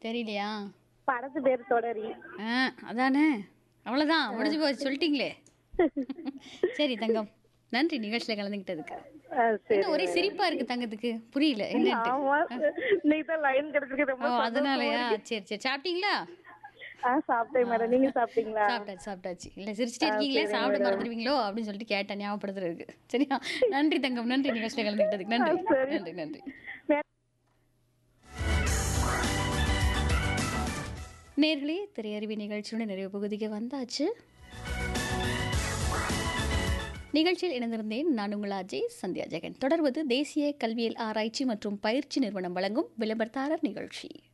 தெரியலையா படத்து பேர் தொடரி ஆ அதானே அவ்வளோதான் முடிஞ்சு போச்சு சொல்லிட்டீங்களே சரி தங்கம் நன்றி நிகழ்ச்சியில் கலந்துக்கிட்டதுக்கு ஆ, சரி என்ன ஒரே சிரிப்பா இருக்கு தங்கத்துக்கு புரியல என்னன்ட்டு ஆமா இன்னைக்கு தான் லைன் கிடைச்சிருக்கு ஓ ரொம்ப சந்தோஷமா அதனாலயா இருக்கு. சரி சரி சாப்பிட்டீங்களா ஆ சாப்பிட்டேன் மேடம் நீங்க சாப்பிட்டீங்களா சாப்பிட்டாச்சு சாப்பிட்டாச்சு இல்ல சிரிச்சிட்டே இருக்கீங்களே சாப்பிட மறந்துடுவீங்களோ அப்படின்னு சொல்லிட்டு கேட்டேன் ஞாபகப்படுத்துறதுக்கு சரியா நன்றி தங்கம் நன்றி நிகழ்ச்சியில் கலந்துக்கிட்டதுக்கு நன்றி சரி. நன்றி நன்றி வே- நேர்களே திரையறிவி நிகழ்ச்சியோட நிறைவு பகுதிக்கு வந்தாச்சு நிகழ்ச்சியில் இணைந்திருந்தேன் நான் உங்கள் அஜய் சந்தியா ஜெகன் தொடர்வது தேசிய கல்வியல் ஆராய்ச்சி மற்றும் பயிற்சி நிறுவனம் வழங்கும் விளம்பரத்தாரர் நிகழ்ச்சி